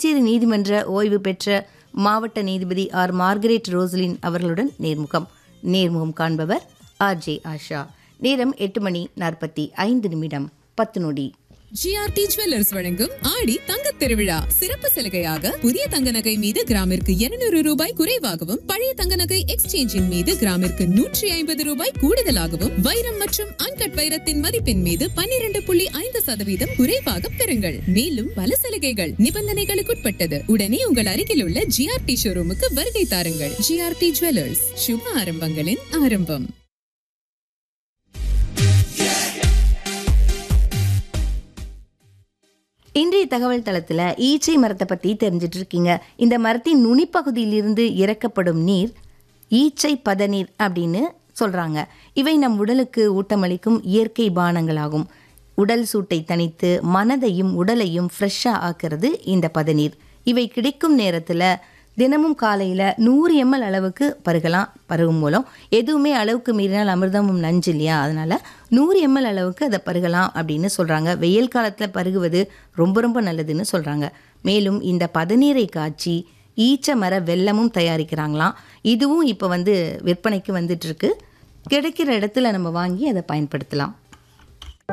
புதுச்சேரி நீதிமன்ற ஓய்வு பெற்ற மாவட்ட நீதிபதி ஆர் மார்கரெட் ரோசலின் அவர்களுடன் நேர்முகம் நேர்முகம் காண்பவர் ஆர் ஜே ஆஷா நேரம் எட்டு மணி நாற்பத்தி ஐந்து நிமிடம் பத்து நொடி ஜிஆர்டி ஜுவல்லர்ஸ் வழங்கும் ஆடி தங்கத் திருவிழா சிறப்பு சலுகையாக புதிய தங்க நகை மீது கிராமிற்கு 200 ரூபாய் குறைவாகவும் பழைய தங்க நகை எக்ஸ்சேஞ்சின் மீது கிராமிற்கு நூற்றி ஐம்பது ரூபாய் கூடுதலாகவும் வைரம் மற்றும் அன்கட் வைரத்தின் மதிப்பின் மீது 12.5% புள்ளி ஐந்து சதவீதம் குறைவாக பெறுங்கள் மேலும் பல சலுகைகள் நிபந்தனைகளுக்குட்பட்டது உடனே உங்கள் அருகில் உள்ள ஜிஆர்டி ஷோரூமுக்கு வருகை தாருங்கள் ஜிஆர்டி ஜுவல்லர்ஸ் சுப ஆரம்பங்களின் ஆரம்பம் இன்றைய தகவல் தளத்தில் ஈச்சை மரத்தை பற்றி தெரிஞ்சிட்டு இருக்கீங்க இந்த மரத்தின் நுனிப்பகுதியிலிருந்து இறக்கப்படும் நீர் ஈச்சை பதநீர் அப்படின்னு சொல்கிறாங்க இவை நம் உடலுக்கு ஊட்டமளிக்கும் இயற்கை பானங்களாகும் உடல் சூட்டை தணித்து மனதையும் உடலையும் ஃப்ரெஷ்ஷாக ஆக்கிறது இந்த பதநீர் இவை கிடைக்கும் நேரத்தில் தினமும் காலையில் நூறு எம்எல் அளவுக்கு பருகலாம் பருகும் மூலம் எதுவுமே அளவுக்கு மீறினால் அமிர்தமும் நஞ்சு இல்லையா அதனால் நூறு எம்எல் அளவுக்கு அதை பருகலாம் அப்படின்னு சொல்கிறாங்க வெயில் காலத்தில் பருகுவது ரொம்ப ரொம்ப நல்லதுன்னு சொல்கிறாங்க மேலும் இந்த பதநீரை காய்ச்சி ஈச்ச மர வெல்லமும் தயாரிக்கிறாங்களாம் இதுவும் இப்போ வந்து விற்பனைக்கு வந்துட்டு இருக்கு கிடைக்கிற இடத்துல நம்ம வாங்கி அதை பயன்படுத்தலாம்